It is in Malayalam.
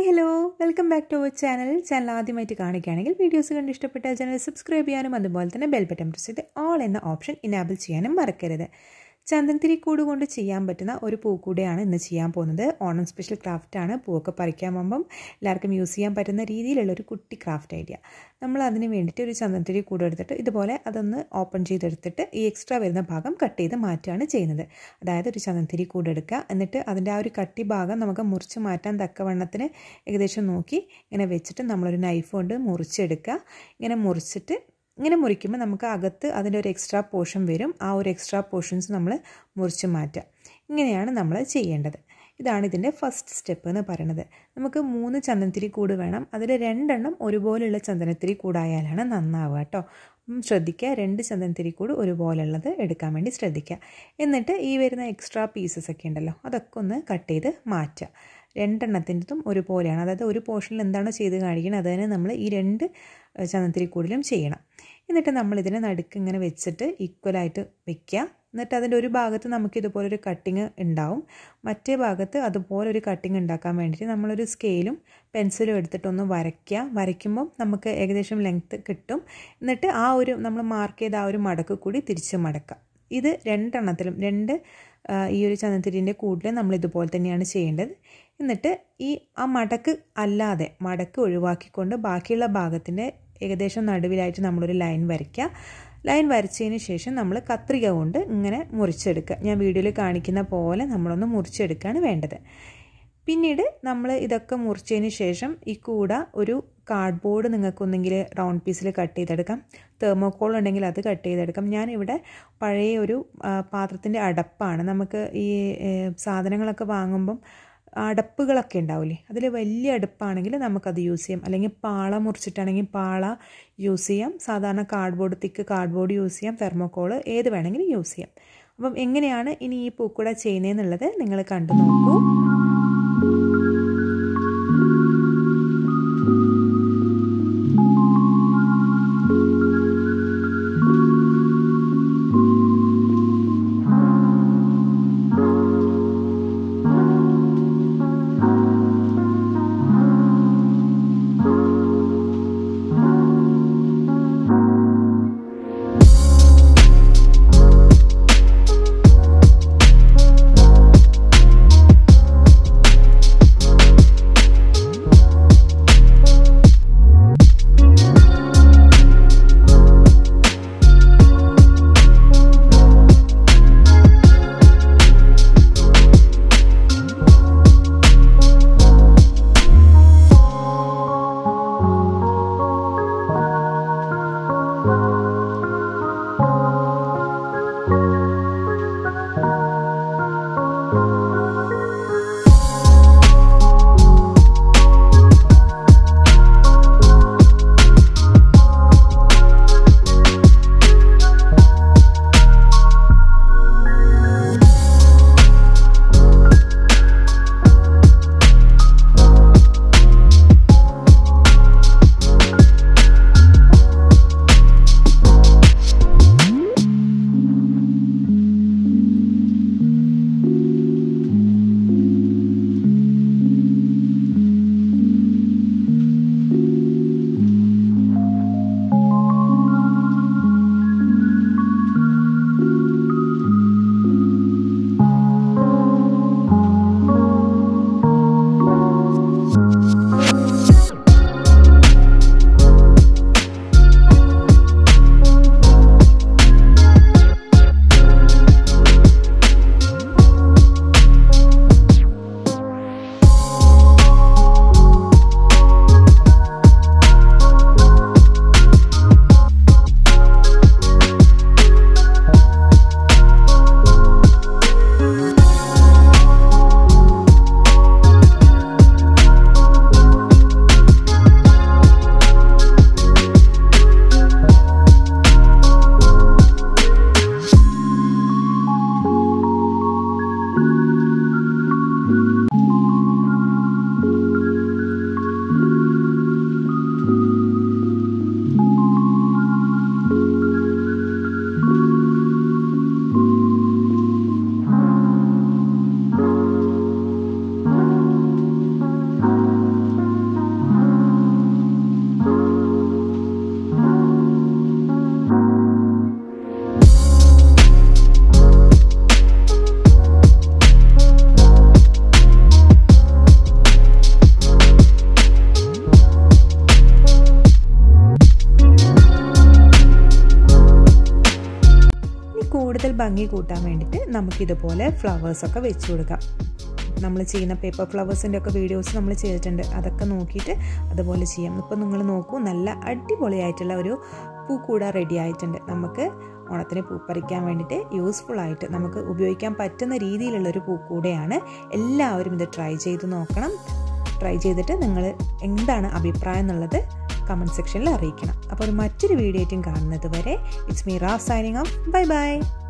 hi hello welcome back to our channel channel ആദ്യമായിട്ട് കാണിക്കുകയാണെങ്കിൽ വീഡിയോസ് കണ്ട് ഇഷ്ടപ്പെട്ടാൽ ചാനൽ സബ്സ്ക്രൈബ് ചെയ്യാനും അതുപോലെ തന്നെ ബെൽ ബട്ടൺ പ്രസ് ചെയ്ത് ഓൾ എന്ന ഓപ്ഷൻ ഇനാബിൾ ചെയ്യാനും മറക്കരുത് ചന്ദനത്തിരി കൂട് കൊണ്ട് ചെയ്യാൻ പറ്റുന്ന ഒരു പൂക്കൂടെയാണ് ഇന്ന് ചെയ്യാൻ പോകുന്നത് ഓണം സ്പെഷ്യൽ ക്രാഫ്റ്റാണ് പൂവൊക്കെ പറിക്കാൻ പോകുമ്പം എല്ലാവർക്കും യൂസ് ചെയ്യാൻ പറ്റുന്ന രീതിയിലുള്ള ഒരു കുട്ടി ക്രാഫ്റ്റ് ഐഡിയ നമ്മൾ അതിന് വേണ്ടിയിട്ട് ഒരു ചന്ദനത്തിരി കൂട് എടുത്തിട്ട് ഇതുപോലെ അതൊന്ന് ഓപ്പൺ ചെയ്തെടുത്തിട്ട് ഈ എക്സ്ട്രാ വരുന്ന ഭാഗം കട്ട് ചെയ്ത് മാറ്റുകയാണ് ചെയ്യുന്നത് അതായത് ഒരു ചന്ദനത്തിരി കൂട് എടുക്കുക എന്നിട്ട് അതിൻ്റെ ആ ഒരു കട്ടി ഭാഗം നമുക്ക് മുറിച്ച് മാറ്റാൻ തക്കവണ്ണത്തിന് ഏകദേശം നോക്കി ഇങ്ങനെ വെച്ചിട്ട് നമ്മളൊരു നൈഫ് കൊണ്ട് മുറിച്ചെടുക്കുക ഇങ്ങനെ മുറിച്ചിട്ട് ഇങ്ങനെ മുറിക്കുമ്പോൾ നമുക്ക് അകത്ത് അതിൻ്റെ ഒരു എക്സ്ട്രാ പോർഷൻ വരും ആ ഒരു എക്സ്ട്രാ പോർഷൻസ് നമ്മൾ മുറിച്ച് മാറ്റുക ഇങ്ങനെയാണ് നമ്മൾ ചെയ്യേണ്ടത് ഇതാണ് ഇതിൻ്റെ ഫസ്റ്റ് സ്റ്റെപ്പ് എന്ന് പറയുന്നത് നമുക്ക് മൂന്ന് ചന്ദനത്തിരി കൂട് വേണം അതിൽ രണ്ടെണ്ണം ഒരുപോലെയുള്ള ചന്ദനത്തിരി കൂടായാലാണ് നന്നാവുക കേട്ടോ ശ്രദ്ധിക്കുക രണ്ട് ചന്ദനത്തിരി കൂട് ഒരുപോലുള്ളത് എടുക്കാൻ വേണ്ടി ശ്രദ്ധിക്കുക എന്നിട്ട് ഈ വരുന്ന എക്സ്ട്രാ പീസസ് ഒക്കെ ഉണ്ടല്ലോ അതൊക്കെ ഒന്ന് കട്ട് ചെയ്ത് മാറ്റുക രണ്ടെണ്ണത്തിൻ്റെതും ഒരുപോലെയാണ് അതായത് ഒരു പോർഷനിൽ എന്താണോ ചെയ്ത് കാണിക്കുന്നത് അത് തന്നെ നമ്മൾ ഈ രണ്ട് ചന്ദനത്തിരി കൂടുതലും ചെയ്യണം എന്നിട്ട് നമ്മൾ ഇതിനെ നടുക്ക് ഇങ്ങനെ വെച്ചിട്ട് ഈക്വലായിട്ട് വെക്കുക എന്നിട്ട് അതിൻ്റെ ഒരു ഭാഗത്ത് നമുക്ക് ഇതുപോലൊരു കട്ടിങ് ഉണ്ടാവും മറ്റേ ഭാഗത്ത് അതുപോലെ ഒരു കട്ടിങ് ഉണ്ടാക്കാൻ വേണ്ടിയിട്ട് നമ്മളൊരു സ്കെയിലും പെൻസിലും എടുത്തിട്ടൊന്ന് വരയ്ക്കുക വരയ്ക്കുമ്പം നമുക്ക് ഏകദേശം ലെങ്ത്ത് കിട്ടും എന്നിട്ട് ആ ഒരു നമ്മൾ മാർക്ക് ചെയ്ത ആ ഒരു മടക്ക് കൂടി തിരിച്ച് മടക്കുക ഇത് രണ്ടെണ്ണത്തിലും രണ്ട് ഈ ഒരു ചന്ദനത്തിരിൻ്റെ കൂട്ടിൽ നമ്മൾ ഇതുപോലെ തന്നെയാണ് ചെയ്യേണ്ടത് എന്നിട്ട് ഈ ആ മടക്ക് അല്ലാതെ മടക്ക് ഒഴിവാക്കിക്കൊണ്ട് ബാക്കിയുള്ള ഭാഗത്തിൻ്റെ ഏകദേശം നടുവിലായിട്ട് നമ്മളൊരു ലൈൻ വരയ്ക്കുക ലൈൻ വരച്ചതിന് ശേഷം നമ്മൾ കത്രിക കൊണ്ട് ഇങ്ങനെ മുറിച്ചെടുക്കുക ഞാൻ വീഡിയോയിൽ കാണിക്കുന്ന പോലെ നമ്മളൊന്ന് മുറിച്ചെടുക്കുകയാണ് വേണ്ടത് പിന്നീട് നമ്മൾ ഇതൊക്കെ മുറിച്ചതിന് ശേഷം ഈ കൂട ഒരു കാർഡ്ബോർഡ് നിങ്ങൾക്കൊന്നെങ്കിൽ റൗണ്ട് പീസിൽ കട്ട് ചെയ്തെടുക്കാം തെർമോക്കോൾ ഉണ്ടെങ്കിൽ അത് കട്ട് ചെയ്തെടുക്കാം ഞാനിവിടെ പഴയ ഒരു പാത്രത്തിൻ്റെ അടപ്പാണ് നമുക്ക് ഈ സാധനങ്ങളൊക്കെ വാങ്ങുമ്പം അടപ്പുകളൊക്കെ ഉണ്ടാവില്ലേ അതിൽ വലിയ അടുപ്പാണെങ്കിൽ നമുക്കത് യൂസ് ചെയ്യാം അല്ലെങ്കിൽ പാള മുറിച്ചിട്ടാണെങ്കിൽ പാള യൂസ് ചെയ്യാം സാധാരണ കാർഡ്ബോർഡ് തിക്ക് കാർഡ്ബോർഡ് യൂസ് ചെയ്യാം തെർമോക്കോൾ ഏത് വേണമെങ്കിലും യൂസ് ചെയ്യാം അപ്പം എങ്ങനെയാണ് ഇനി ഈ പൂക്കുട ചെയ്യുന്നതെന്നുള്ളത് നിങ്ങൾ കണ്ടു നോക്കൂ ഭംഗി കൂട്ടാൻ വേണ്ടിയിട്ട് നമുക്കിതുപോലെ ഫ്ലവേഴ്സൊക്കെ വെച്ച് കൊടുക്കാം നമ്മൾ ചെയ്യുന്ന പേപ്പർ ഫ്ലവേഴ്സിൻ്റെ ഒക്കെ വീഡിയോസ് നമ്മൾ ചെയ്തിട്ടുണ്ട് അതൊക്കെ നോക്കിയിട്ട് അതുപോലെ ചെയ്യാം ഇപ്പോൾ നിങ്ങൾ നോക്കൂ നല്ല അടിപൊളിയായിട്ടുള്ള ഒരു പൂക്കൂട റെഡി ആയിട്ടുണ്ട് നമുക്ക് ഓണത്തിന് പൂ പറിക്കാൻ വേണ്ടിയിട്ട് യൂസ്ഫുൾ ആയിട്ട് നമുക്ക് ഉപയോഗിക്കാൻ പറ്റുന്ന രീതിയിലുള്ളൊരു പൂക്കൂടയാണ് എല്ലാവരും ഇത് ട്രൈ ചെയ്ത് നോക്കണം ട്രൈ ചെയ്തിട്ട് നിങ്ങൾ എന്താണ് അഭിപ്രായം എന്നുള്ളത് കമൻറ്റ് സെക്ഷനിൽ അറിയിക്കണം അപ്പോൾ ഒരു മറ്റൊരു വീഡിയോ ആയിട്ടും കാണുന്നത് വരെ ഇറ്റ്സ് മീ റാ സൈനിങ് ഓഫ് ബൈ ബൈ